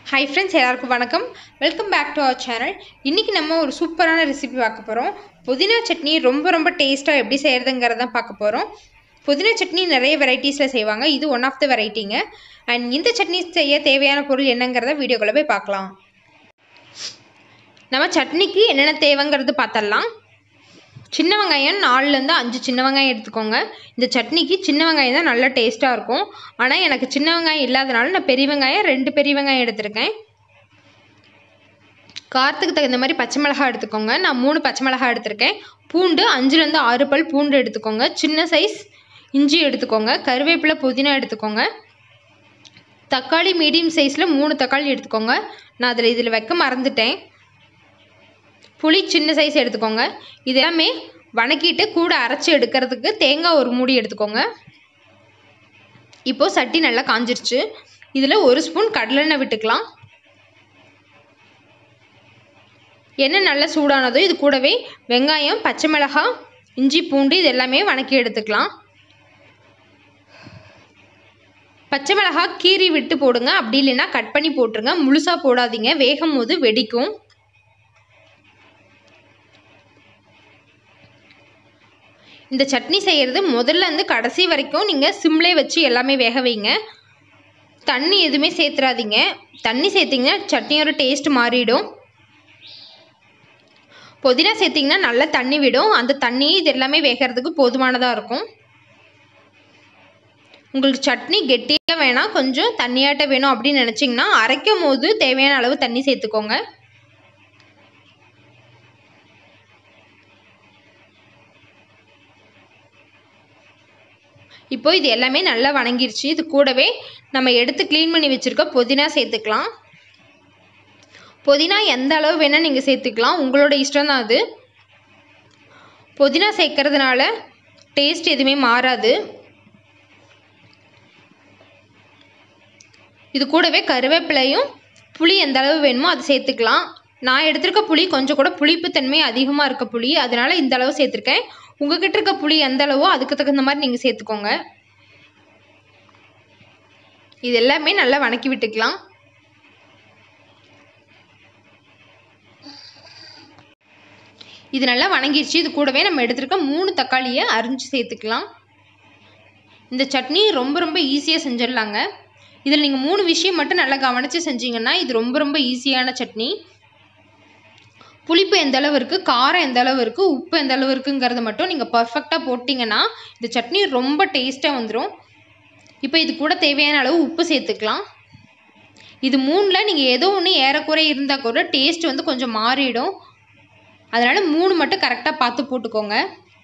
hi friends எல்லாருக்கும் வணக்கம் welcome back to our channel இன்றைக்கி நம்ம ஒரு சூப்பரான ரெசிபி பார்க்க போகிறோம் புதினா சட்னி ரொம்ப ரொம்ப டேஸ்ட்டாக எப்படி செய்கிறதுங்கிறத பார்க்க போகிறோம் புதினா சட்னி நிறைய வெரைட்டிஸில் செய்வாங்க இது ஒன் ஆஃப் த வெரைட்டிங்க அண்ட் இந்த சட்னி செய்ய தேவையான பொருள் என்னங்கிறத வீடியோக்குள்ளே போய் பார்க்கலாம் நம்ம சட்னிக்கு என்னென்ன தேவைங்கிறது பார்த்தரலாம் சின்ன வெங்காயம் நாலுலேருந்து அஞ்சு சின்ன வெங்காயம் எடுத்துக்கோங்க இந்த சட்னிக்கு சின்ன வெங்காயம் தான் நல்லா டேஸ்ட்டாக இருக்கும் ஆனால் எனக்கு சின்ன வெங்காயம் இல்லாதனால நான் பெரிய வெங்காயம் ரெண்டு பெரிய வெங்காயம் எடுத்திருக்கேன் காரத்துக்கு தகுந்த மாதிரி பச்சை மிளகாய் எடுத்துக்கோங்க நான் மூணு பச்சை மிளகாய் எடுத்திருக்கேன் பூண்டு அஞ்சுலேருந்து ஆறு பல் பூண்டு எடுத்துக்கோங்க சின்ன சைஸ் இஞ்சி எடுத்துக்கோங்க கருவேப்பிலை புதினா எடுத்துக்கோங்க தக்காளி மீடியம் சைஸில் மூணு தக்காளி எடுத்துக்கோங்க நான் அதில் இதில் வைக்க மறந்துட்டேன் புளி சின்ன சைஸ் எடுத்துக்கோங்க இது எல்லாமே வணக்கிட்டு கூட அரைச்சி எடுக்கிறதுக்கு தேங்காய் ஒரு மூடி எடுத்துக்கோங்க இப்போது சட்டி நல்லா காஞ்சிருச்சு இதில் ஒரு ஸ்பூன் கடலெண்ணெய் விட்டுக்கலாம் எண்ணெய் நல்லா சூடானதோ இது கூடவே வெங்காயம் பச்சை மிளகாய் இஞ்சி பூண்டு இது எல்லாமே வணக்கி எடுத்துக்கலாம் பச்சை மிளகாய் கீறி விட்டு போடுங்க அப்படி இல்லைன்னா கட் பண்ணி போட்டுருங்க முழுசாக போடாதீங்க வேகும் போது வெடிக்கும் இந்த சட்னி செய்கிறது முதல்ல இருந்து கடைசி வரைக்கும் நீங்கள் சிம்லே வச்சு எல்லாமே வேக வைங்க தண்ணி எதுவுமே சேர்த்துறாதீங்க தண்ணி சேர்த்திங்கன்னா சட்னியோட டேஸ்ட் மாறிடும் புதினா சேர்த்திங்கன்னா நல்லா தண்ணி விடும் அந்த தண்ணி இது எல்லாமே வேகிறதுக்கு போதுமானதாக இருக்கும் உங்களுக்கு சட்னி கெட்டியாக வேணாம் கொஞ்சம் தண்ணியாட்ட வேணும் அப்படின்னு நினச்சிங்கன்னா அரைக்கும் போது தேவையான அளவு தண்ணி சேர்த்துக்கோங்க இப்போ இது எல்லாமே நல்லா வணங்கிருச்சு இது கூடவே நம்ம எடுத்து க்ளீன் பண்ணி வச்சுருக்க புதினா சேர்த்துக்கலாம் புதினா எந்த அளவு வேணால் நீங்கள் சேர்த்துக்கலாம் உங்களோட இஷ்டம் தான் அது புதினா சேர்க்கறதுனால டேஸ்ட் எதுவுமே மாறாது இது கூடவே கருவேப்பிலையும் புளி எந்த அளவு வேணுமோ அது சேர்த்துக்கலாம் நான் எடுத்திருக்க புளி கொஞ்சம் கூட புளிப்புத்தன்மை அதிகமாக இருக்க புளி அதனால் இந்த அளவு சேர்த்துருக்கேன் உங்ககிட்ட இருக்க புளி எந்த அளவோ அதுக்கு தகுந்த மாதிரி நீங்கள் சேர்த்துக்கோங்க இது எல்லாமே நல்லா வணக்கி விட்டுக்கலாம் இது நல்லா வணங்கிருச்சு இது கூடவே நம்ம எடுத்துருக்க மூணு தக்காளியை அரிஞ்சு சேர்த்துக்கலாம் இந்த சட்னி ரொம்ப ரொம்ப ஈஸியாக செஞ்சிடலாங்க இதில் நீங்கள் மூணு விஷயம் மட்டும் நல்லா கவனித்து செஞ்சீங்கன்னா இது ரொம்ப ரொம்ப ஈஸியான சட்னி புளிப்பு எந்த அளவு இருக்குது காரம் எந்த அளவு இருக்குது உப்பு எந்த அளவு இருக்குங்கிறத மட்டும் நீங்கள் பர்ஃபெக்டாக போட்டிங்கன்னா இந்த சட்னி ரொம்ப டேஸ்ட்டாக வந்துடும் இப்போ இது கூட தேவையான அளவு உப்பு சேர்த்துக்கலாம் இது மூணில் நீங்கள் ஏதோ ஒன்று ஏறக்குறை இருந்தால் கூட டேஸ்ட் வந்து கொஞ்சம் மாறிடும் அதனால் மூணு மட்டும் கரெக்டாக பார்த்து போட்டுக்கோங்க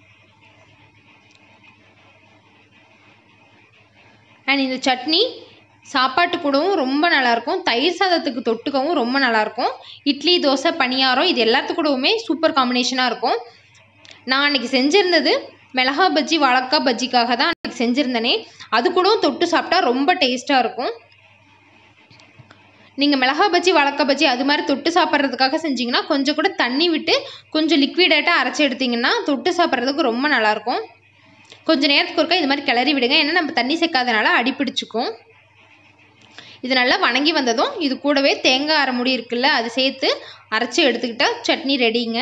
அண்ட் இந்த சட்னி சாப்பாட்டு கூடவும் ரொம்ப நல்லாயிருக்கும் தயிர் சாதத்துக்கு தொட்டுக்கவும் ரொம்ப நல்லாயிருக்கும் இட்லி தோசை பணியாரம் இது எல்லாத்து கூடவுமே சூப்பர் காம்பினேஷனாக இருக்கும் நான் அன்றைக்கி செஞ்சுருந்தது மிளகா பஜ்ஜி வாழைக்காய் பஜ்ஜிக்காக தான் அன்றைக்கி செஞ்சுருந்தேனே அது கூடவும் தொட்டு சாப்பிட்டா ரொம்ப டேஸ்ட்டாக இருக்கும் நீங்கள் மிளகா பஜ்ஜி வாழைக்காய் பஜ்ஜி அது மாதிரி தொட்டு சாப்பிட்றதுக்காக செஞ்சிங்கன்னா கொஞ்சம் கூட தண்ணி விட்டு கொஞ்சம் லிக்விடேட்டாக அரைச்சி எடுத்திங்கன்னா தொட்டு சாப்பிட்றதுக்கு ரொம்ப நல்லாயிருக்கும் கொஞ்சம் நேரத்துக்கு ஒருக்கா இது மாதிரி கிளறி விடுங்க ஏன்னா நம்ம தண்ணி சேர்க்காதனால அடிப்பிடிச்சிக்கும் இது நல்லா வணங்கி வந்ததும் இது கூடவே தேங்காய் அரை முடி இருக்குல்ல அது சேர்த்து அரைச்சி எடுத்துக்கிட்டால் சட்னி ரெடிங்க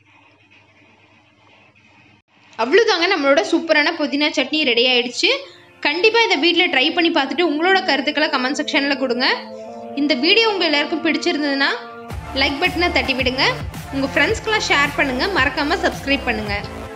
அவ்வளோதாங்க நம்மளோட சூப்பரான புதினா சட்னி ரெடி ஆயிடுச்சு கண்டிப்பாக இதை வீட்டில் ட்ரை பண்ணி பார்த்துட்டு உங்களோட கருத்துக்களை கமெண்ட் செக்ஷனில் கொடுங்க இந்த வீடியோ உங்கள் எல்லாருக்கும் பிடிச்சிருந்ததுன்னா லைக் பட்டனை தட்டி விடுங்க உங்கள் ஃப்ரெண்ட்ஸ்க்கெலாம் ஷேர் பண்ணுங்கள் மறக்காமல் சப்ஸ்கிரைப் பண்ணுங்கள்